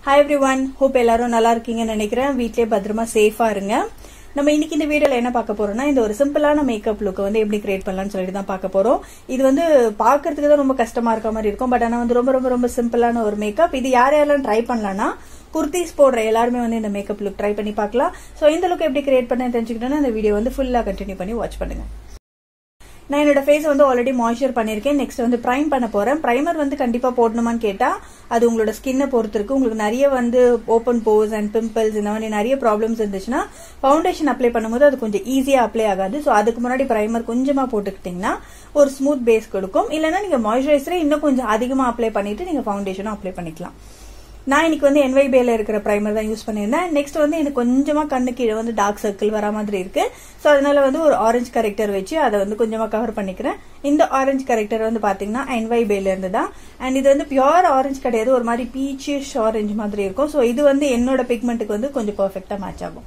Hi every one hope எல்லாரும் நல்லா இருக்கீங்கன்னு நினைக்கிறேன் வீட்லயே பத்திரமா சேஃபா இருங்க நம்ம இன்னைக்கு இந்த வீடியோல என்ன பார்க்க போறோம்னா இந்த ஒரு சிம்பிளான மேக்கப் லுக் வந்து எப்படி கிரியேட் பண்ணலாம்னு சொல்லிட்டு தான் பார்க்க போறோம் இது வந்து பார்க்கிறதுக்கு தான் ரொம்ப கஷ்டமா இருக்க மாதிரி இருக்கும் பட் ஆனா வந்து ரொம்ப ரொம்ப ரொம்ப சிம்பிளான ஒரு மேக்கப் இது யார் யாரெல்லாம் ட்ரை பண்ணலாம்னா குர்த்திஸ் போடுற எல்லாருமே வந்து இந்த மேக்கப் லுக் ட்ரை பண்ணி பார்க்கலாம் ஸோ இந்த லுக் எப்படி கிரியேட் பண்ண தெரிஞ்சுக்கிட்டோம்னா இந்த வீடியோ வந்து ஃபுல்லா கண்டினியூ பண்ணி வாட்ச் பண்ணுங்க நான் என்னோட ஃபேஸ் வந்து ஆல்ரெடி மாய்ஸ்சர் பண்ணிருக்கேன் நெக்ஸ்ட் வந்து ப்ரைம் பண்ண போறேன் ப்ரைமர் வந்து கண்டிப்பா போடணுமான்னு கேட்டா அது உங்களோட ஸ்கின்னை பொறுத்து இருக்கு உங்களுக்கு நிறைய வந்து ஓப்பன் போஸ் அண்ட் பிம்பிள்ஸ் இந்த மாதிரி நிறைய ப்ராப்ளம்ஸ் இருந்துச்சுன்னா ஃபவுண்டேஷன் அப்ளை பண்ணும்போது அது கொஞ்சம் ஈஸியா அப்ளை ஆகாது ஸோ அதுக்கு முன்னாடி ப்ரைமர் கொஞ்சமா போட்டுக்கிட்டீங்கன்னா ஒரு ஸ்மூத் பேஸ் கொடுக்கும் இல்லைன்னா நீங்க மாய்ஸ்சரைசரை இன்னும் கொஞ்சம் அதிகமா அப்ளை பண்ணிட்டு நீங்க ஃபவுண்டேஷனும் அப்ளை பண்ணிக்கலாம் நான் இன்னைக்கு வந்து என்வை பேல இருக்கிற பிரைமர் தான் யூஸ் பண்ணியிருந்தேன் நெக்ஸ்ட் வந்து எனக்கு கொஞ்சமா கண்ணு கீழே வந்து டார்க் சர்க்கிள் வர மாதிரி இருக்கு ஸோ அதனால வந்து ஒரு ஆரஞ்சு கரெக்டர் வச்சு அதை வந்து கொஞ்சமா கவர் பண்ணிக்கிறேன் இந்த ஆரஞ்சு கரெக்டர் வந்து பாத்தீங்கன்னா என்வை பேல இருந்து தான் அண்ட் இது வந்து பியூர் ஆரஞ்சு கிடையாது ஒரு மாதிரி பீச்சிஷ் ஆரஞ்சு மாதிரி இருக்கும் ஸோ இது வந்து என்னோட பிக்மெண்ட்டுக்கு வந்து கொஞ்சம் பர்ஃபெக்டா மேட்ச் ஆகும்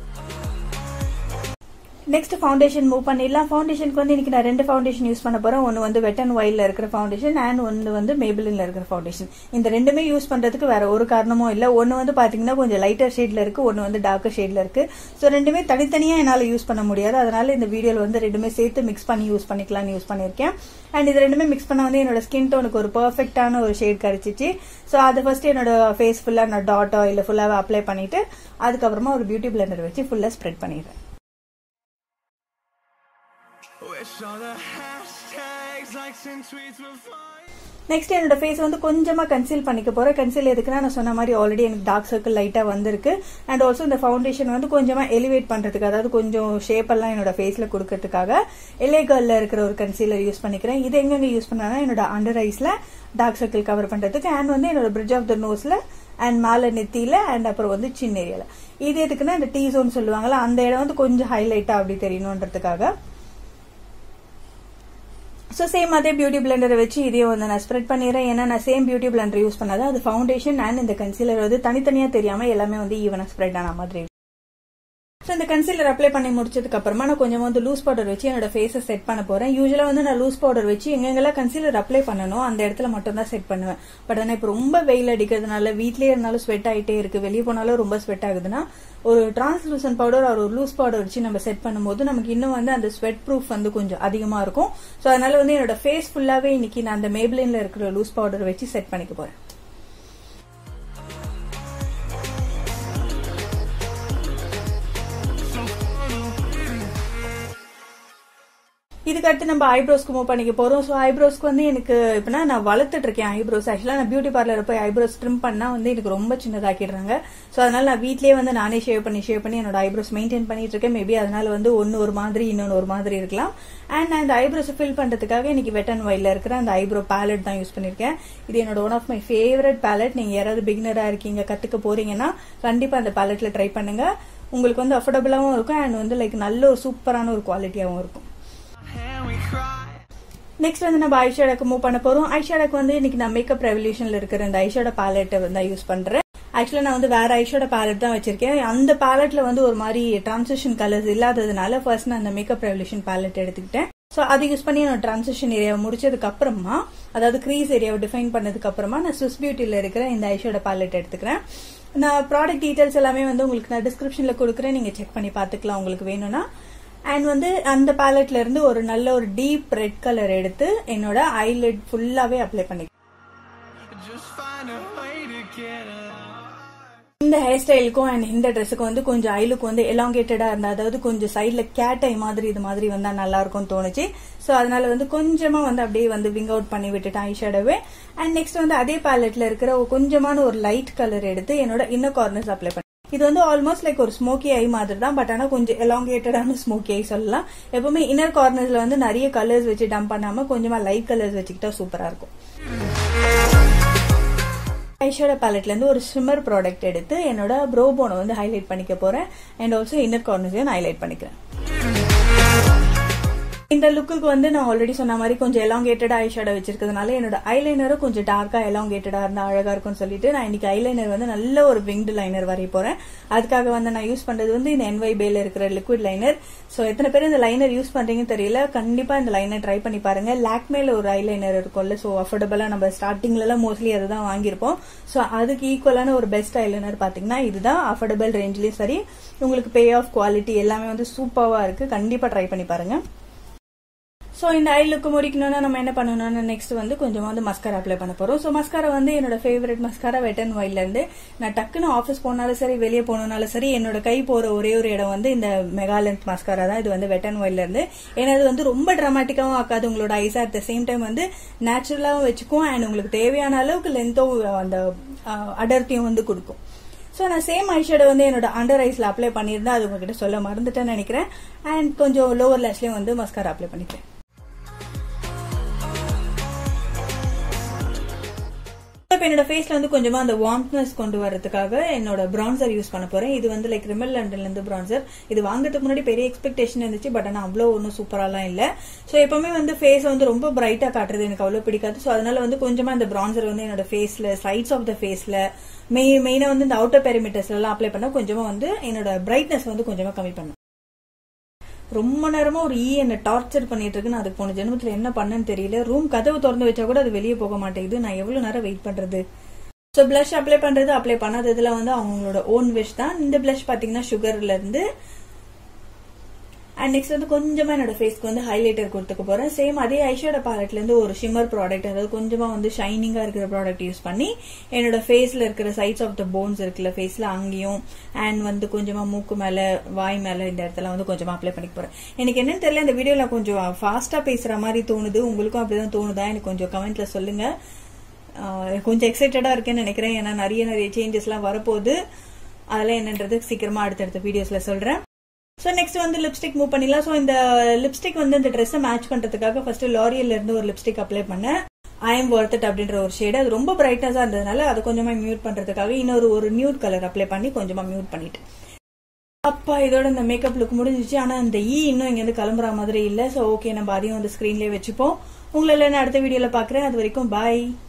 நெக்ஸ்ட் ஃபவுண்டேஷன் மூவ் பண்ணிடலாம் ஃபவுண்டேஷனுக்கு வந்து இன்னைக்கு நான் ரெண்டு ஃபவுண்டேஷன் யூஸ் பண்ண போறேன் ஒன்று வந்து வெட் அண்ட் ஒயில்ல இருக்கிற ஃபவுண்டேஷன் அண்ட் ஒன்று வந்து மேபிளின்ல இருக்கிற ஃபவுண்டேஷன் இந்த ரெண்டுமே யூஸ் பண்றதுக்கு வேற ஒரு காரணமும் இல்லை ஒன்று வந்து பாத்தீங்கன்னா கொஞ்சம் லைட்டர் ஷேட்ல இருக்கு ஒன்று வந்து டார்க்கர் ஷேட்ல இருக்கு ஸோ ரெண்டுமே தனித்தனியா என்னால் யூஸ் பண்ண முடியாது அதனால இந்த வீடியோல வந்து ரெண்டுமே சேர்த்து மிக்ஸ் பண்ணி யூஸ் பண்ணிக்கலாம்னு யூஸ் பண்ணிருக்கேன் அண்ட் இது ரெண்டுமே மிக்ஸ் பண்ண வந்து என்னோட ஸ்கின் டோனுக்கு ஒரு பர்ஃபெக்டான ஒரு ஷேட் கிடைச்சிச்சு ஸோ அதை ஃபர்ஸ்ட் என்னோட ஃபேஸ் ஃபுல்லா நான் டாட்டோ இல்லை ஃபுல்லாவே அப்ளை பண்ணிட்டு அதுக்கப்புறமா ஒரு பியூட்டி பிளெண்டர் வச்சு ஃபுல்லா ஸ்ப்ரெட் பண்ணிடுறேன் Wish all the hashtags, likes, and tweets were fine. Next என்னோட ஃபேஸ் வந்து கொஞ்சமா கன்சீல் பண்ணிக்க போறேன் கன்சீல் எதுக்குன்னா நான் சொன்ன மாதிரி ஆல்ரெடி எனக்கு டார்க் சர்க்கிள் லைட்டா வந்திருக்கு அண்ட் ஆல்சோ இந்த ஃபவுண்டேஷன் வந்து கொஞ்சமா எலிவேட் பண்றதுக்கு அதாவது கொஞ்சம் ஷேப் எல்லாம் என்னோட ஃபேஸ்ல கொடுக்கறதுக்காக எல்ஏ கேர்ல இருக்கிற ஒரு கன்சீலர் யூஸ் பண்ணிக்கிறேன் இது எங்க யூஸ் பண்ணா என்னோட அண்டர் ஐஸ்ல டார்க் சர்க்கிள் கவர் பண்றதுக்கு அண்ட் வந்து என்னோட பிரிட்ஜ் ஆஃப் த நோஸ்ல அண்ட் மேல நெத்தியில அண்ட் அப்புறம் வந்து சின்ன ஏரியால இது எதுக்குன்னா இந்த டீ ஜோன் சொல்லுவாங்கல்ல அந்த இடம் வந்து கொஞ்சம் ஹைலைட்டா அப்படி தெரியணுன்றதுக்காக ஸோ சேம் அதே பியூட்டி பிளெண்டரை வச்சு இதையும் வந்து நான் ஸ்ப்ரெட் பண்ணிடுறேன் ஏன்னா நான் சேம் பியூட்டி பிளெண்டர் யூஸ் பண்ணாது அது ஃபவுண்டேஷன் அண்ட் இந்த கன்சீலர் வந்து தனித்தனியா தெரியாம எல்லாமே வந்து ஈவனா ஸ்ப்ரெட் ஆன மாதிரி ஸோ இந்த கன்சீலர் அப்ளை பண்ணி முடிச்சதுக்கு அப்புறமா நான் கொஞ்சம் வந்து லூஸ் பவுடர் வச்சு என்னோட ஃபேஸை செட் பண்ண போறேன் யூஸ்வலா வந்து நான் லூஸ் பவுடர் வச்சு எங்கெங்கெல்லாம் கன்சீலர் அப்ளை பண்ணணும் அந்த இடத்துல மட்டும் தான் செட் பண்ணுவேன் பட் ஆனால் இப்போ ரொம்ப வெயில் அடிக்கிறதுனால வீட்லயே இருந்தாலும் ஸ்வெட் ஆயிட்டே இருக்கு வெளியே போனாலும் ரொம்ப ஸ்வெட் ஆகுதுன்னா ஒரு டிரான்ஸ்லூசன் பவுடர் ஒரு லூஸ் பவுடர் வச்சு நம்ம செட் பண்ணும்போது நமக்கு இன்னும் வந்து அந்த ஸ்வெட் ப்ரூஃப் வந்து கொஞ்சம் அதிகமா இருக்கும் ஸோ அதனால வந்து என்னோட ஃபேஸ் ஃபுல்லாவே இன்னைக்கு நான் அந்த மேப்லைன்ல இருக்கிற லூஸ் பவுடர் வச்சு செட் பண்ணிக்க போறேன் இதுக்கு அடுத்து நம்ம ஐப்ரோஸ்க்கு மூவ் பண்ணிக்க போறோம் ஸோ ஐப்ரோஸ்க்கு வந்து எனக்கு இப்பனா நான் வளர்த்துட்டு இருக்கேன் ஐப்ரோஸ் ஆக்சுவலா நான் பியூட்டி பார்லர் போய் ஐப்ரோஸ் ட்ரிம் பண்ணா வந்து எனக்கு ரொம்ப சின்னதாக்கிடுறாங்க ஸோ அதனால நான் வீட்லயே வந்து நானே ஷேவ் பண்ணி ஷேவ் பண்ணி என்னோட ஐப்ரோஸ் மெயின்டைன் பண்ணிட்டு இருக்கேன் மேபி அதனால வந்து ஒன்னு ஒரு மாதிரி இன்னொன்னு ஒரு மாதிரி இருக்கலாம் அண்ட் நான் இந்த ஐப்ரோஸ் ஃபில் பண்றதுக்காக இன்னைக்கு வெட் அண்ட் ஒயில இருக்கிற அந்த ஐப்ரோ பேலட் தான் யூஸ் பண்ணிருக்கேன் இது என்னோட one of my favourite palette நீங்க யாராவது பிகினரா இருக்கீங்க கத்துக்க போறீங்கன்னா கண்டிப்பா அந்த பேலட்ல ட்ரை பண்ணுங்க உங்களுக்கு வந்து அஃபோர்டபுளாவும் இருக்கும் அண்ட் வந்து லைக் நல்ல ஒரு சூப்பரான ஒரு குவாலிட்டியாவும் இருக்கும் And we cry. நெக்ஸ்ட் வந்து நம்ம ஐஷேடாக்கு மூவ் பண்ண போறோம் ஐஷேடாக்கு வந்து இன்னைக்கு நான் மேக்கப் ரெவல்யூஷன்ல இருக்கிற இந்த ஐஷேடோ பேலட்டை வந்து யூஸ் பண்றேன் ஆக்சுவலா நான் வந்து வேற ஐஷோட பேலட் தான் வச்சிருக்கேன் அந்த பேலட்ல வந்து ஒரு மாதிரி டிரான்சிஷன் கலர்ஸ் இல்லாததுனால ஃபர்ஸ்ட் நான் அந்த மேக்கப் ரெவல்யூஷன் பேலட் எடுத்துக்கிட்டேன் ஸோ அதை யூஸ் பண்ணி நான் டிரான்சிஷன் ஏரியாவை முடிச்சதுக்கு அப்புறமா அதாவது க்ரீஸ் ஏரியாவை டிஃபைன் பண்ணதுக்கு அப்புறமா நான் ஸ்விஸ் பியூட்டில இருக்கிற இந்த ஐஷோட பேலட் எடுத்துக்கிறேன் நான் ப்ராடக்ட் டீடைல்ஸ் எல்லாமே வந்து உங்களுக்கு நான் டிஸ்கிரிப்ஷன்ல கொடுக்குறேன் நீங்க செக் பண்ணி பார்த்துக்கலாம் உங்களுக்கு வேணும்னா அண்ட் வந்து அந்த பேலட்ல இருந்து ஒரு நல்ல ஒரு டீப் ரெட் கலர் எடுத்து என்னோட ஐலிட் ஃபுல்லாவே அப்ளை பண்ணி Just find a way to get along. இந்த ஹேர் ஸ்டைலுக்கும் அண்ட் இந்த ட்ரெஸ்ஸுக்கும் வந்து கொஞ்சம் ஐலுக்கு வந்து எலாங்கேட்டடா இருந்தா அதாவது கொஞ்சம் சைட்ல கேட் ஐ மாதிரி இது மாதிரி வந்தா நல்லா இருக்கும்னு தோணுச்சு சோ அதனால வந்து கொஞ்சமா வந்து அப்படியே வந்து விங் அவுட் பண்ணி விட்டுட்டேன் ஐ ஷேடோவே அண்ட் நெக்ஸ்ட் வந்து அதே பேலட்ல இருக்கிற ஒரு கொஞ்சமான ஒரு லைட் கலர் எடுத்து என்னோட இன்னர் கார்னர்ஸ் அப்ளை பண்ணேன் இது வந்து ஆல்மோஸ்ட் லைக் ஒரு ஸ்மோக்கி ஐ மாதிரி தான் பட் ஆனா கொஞ்சம் எலாங்கேட்டடான ஸ்மோக்கி ஐ சொல்லலாம் எப்பவுமே இன்னர் கார்னர்ஸ்ல வந்து நிறைய கலர்ஸ் வச்சு டம்ப் பண்ணாம கொஞ்சமா லைட் கலர்ஸ் வச்சுக்கிட்டா சூப்பரா இருக்கும் ஐஷோட பேலட்ல இருந்து ஒரு ஸ்விம்மர் ப்ராடக்ட் எடுத்து என்னோட ப்ரோ போனை வந்து ஹைலைட் பண்ணிக்க போறேன் அண்ட் ஆல்சோ இன்னர் கார்னர்ஸையும் ஹைலைட் பண்ணிக்கிறேன் இந்த லுக்குக்கு வந்து நான் ஆல்ரெடி சொன்ன மாதிரி கொஞ்சம் எலாங்கேட்டட் ஐ ஷேடோ வச்சிருக்கிறதுனால என்னோட ஐலைனரும் கொஞ்சம் டார்க்கா எலாங்கேட்டடா இருந்தா அழகா இருக்கும்னு சொல்லிட்டு நான் இன்னைக்கு ஐலைனர் வந்து நல்ல ஒரு விங்டு லைனர் வரைய போறேன் அதுக்காக வந்து நான் யூஸ் பண்றது வந்து இந்த என்வை பேல இருக்கிற லிக்விட் லைனர் சோ எத்தனை பேர் இந்த லைனர் யூஸ் பண்றீங்கன்னு தெரியல கண்டிப்பா இந்த லைனர் ட்ரை பண்ணி பாருங்க லாக்மேல ஒரு ஐலைனர் இருக்கும்ல சோ அஃபோர்டபுளா நம்ம ஸ்டார்டிங்ல எல்லாம் மோஸ்ட்லி அதுதான் வாங்கியிருப்போம் சோ அதுக்கு ஈக்குவலான ஒரு பெஸ்ட் ஐலைனர் பாத்தீங்கன்னா இதுதான் அஃபோர்டபுள் ரேஞ்ச்லயும் சரி உங்களுக்கு பே ஆஃப் குவாலிட்டி எல்லாமே வந்து சூப்பர்வா இருக்கு கண்டிப்பா ட்ரை பண்ணி பாருங்க ஸோ இந்த ஐ லுக்கு முடிக்கணும்னா நம்ம என்ன பண்ணணும்னா நெக்ஸ்ட் வந்து கொஞ்சமா வந்து மஸ்காரா அப்ளை பண்ண போறோம் ஸோ மஸ்காரா வந்து என்னோட ஃபேவரட் மஸ்காரா வெட் அண்ட் ஒயிட்ல இருந்து நான் டக்குன்னு ஆஃபீஸ் போனாலும் சரி வெளியே போனாலும் சரி என்னோட கை போற ஒரே ஒரு இடம் வந்து இந்த மெகா லென்த் மஸ்காரா தான் இது வந்து வெட் அண்ட் ஒயிட்ல இருந்து ஏன்னா இது வந்து ரொம்ப டிராமாட்டிக்காவும் ஆக்காது உங்களோட ஐஸா அட் த சேம் டைம் வந்து நேச்சுரலாவும் வச்சுக்கும் அண்ட் உங்களுக்கு தேவையான அளவுக்கு லென்த்தும் அந்த அஹ், அடர்த்தியும் வந்து கொடுக்கும் ஸோ நான் சேம் ஐஷேடோ வந்து என்னோட அண்டர் ஐஸ்ல அப்ளை பண்ணியிருந்தேன் அது உங்ககிட்ட சொல்ல மறந்துட்டேன்னு நினைக்கிறேன் அண்ட் கொஞ்சம் லோவர் லேஷ்லயும் வந்து மஸ்காரா அப்ளை பண்ணிக்கிறேன் இப்போ என்னோட ஃபேஸ்ல வந்து கொஞ்சமா அந்த வார்ம்னஸ் கொண்டு வரதுக்காக என்னோட பிரான்சர் யூஸ் பண்ண போறேன் இது வந்து லைக் ரிமல் லண்டன்ல இருந்து பிரான்சர் இது வாங்குறதுக்கு முன்னாடி பெரிய எக்ஸ்பெக்டேஷன் இருந்துச்சு பட் ஆனா அவ்வளோ ஒன்றும் சூப்பராலாம் இல்ல ஸோ எப்பவுமே வந்து ஃபேஸ் வந்து ரொம்ப பிரைட்டா காட்டுறது எனக்கு அவ்வளோ பிடிக்காது ஸோ அதனால வந்து கொஞ்சமா இந்த பிரான்சர் வந்து என்னோட ஃபேஸ்ல சைட்ஸ் ஆஃப் த ஃபேஸ்ல மெய் மெயினா வந்து இந்த அவுட்டர் பெரிமீட்டர்ஸ்ல எல்லாம் அப்ளை பண்ணா கொஞ்சமா வந்து என்னோட பிரைட்னஸ் வந்து கொஞ்சமா கம்மி பண்ணும் ரொம்ப நேரமா ஒரு ஈ என்ன டார்ச்சர் பண்ணிட்டு இருக்கு நான் அதுக்கு போன ஜென்மத்துல என்ன பண்ணேன்னு தெரியல ரூம் கதவு திறந்து வச்சா கூட அது வெளியே போக மாட்டேங்குது நான் எவ்வளவு நேரம் வெயிட் பண்றது ஸோ blush அப்ளை பண்றது அப்ளை பண்ணாததுல வந்து அவங்களோட ஓன் விஷ் தான் இந்த blush பாத்தீங்கன்னா சுகர்ல இருந்து அண்ட் நெக்ஸ்ட் வந்து கொஞ்சமா என்னோட ஃபேஸ்க்கு வந்து ஹைலைட்டர் கொடுத்துக்க போறேன் சேம் அதே ஐஷோட பேலட்ல இருந்து ஒரு ஷிம்மர் ப்ராடக்ட் அதாவது கொஞ்சமா வந்து ஷைனிங்கா இருக்கிற ப்ராடக்ட் யூஸ் பண்ணி என்னோட ஃபேஸ்ல இருக்கிற சைட்ஸ் ஆஃப் த போன்ஸ் இருக்குல்ல ஃபேஸ்ல அங்கேயும் அண்ட் வந்து கொஞ்சமா மூக்கு மேல வாய் மேல இந்த இடத்துல வந்து கொஞ்சமா அப்ளை பண்ணிக்க போறேன் எனக்கு என்னன்னு தெரியல இந்த வீடியோல கொஞ்சம் ஃபாஸ்டா பேசுற மாதிரி தோணுது உங்களுக்கும் அப்படிதான் தோணுதா எனக்கு கொஞ்சம் கமெண்ட்ல சொல்லுங்க ஆஹ் கொஞ்சம் எக்ஸைட்டடா இருக்கேன்னு நினைக்கிறேன் ஏன்னா நிறைய நிறைய சேஞ்சஸ் எல்லாம் வரப்போகுது அதெல்லாம் என்னன்றது சீக்கிரமா அடுத்தடுத்த வீடியோஸ்ல சொல்றேன் ஸோ நெக்ஸ்ட் வந்து லிப்ஸ்டிக் மூவ் பண்ணிடலாம் ஸோ இந்த லிப்ஸ்டிக் வந்து இந்த ட்ரெஸ்ஸை மேட்ச் பண்றதுக்காக ஃபர்ஸ்ட் லாரியல்ல இருந்து ஒரு லிப்ஸ்டிக் அப்ளை பண்ணேன் ஐ எம் ஒர்த் இட் அப்படின்ற ஒரு ஷேடு அது ரொம்ப பிரைட்னஸா இருந்ததுனால அதை கொஞ்சமா மியூட் பண்றதுக்காக இன்னொரு ஒரு நியூட் கலர் அப்ளை பண்ணி கொஞ்சமா மியூட் பண்ணிட்டு அப்பா இதோட இந்த மேக்கப் லுக் முடிஞ்சிச்சு ஆனா இந்த ஈ இன்னும் இங்க இருந்து கிளம்புற மாதிரி இல்ல சோ ஓகே நம்ம அதையும் வந்து ஸ்கிரீன்லயே வச்சுப்போம் உங்களை நான் அடுத்த வீடியோல பாக்குறேன் அது வரைக்கும் பாய்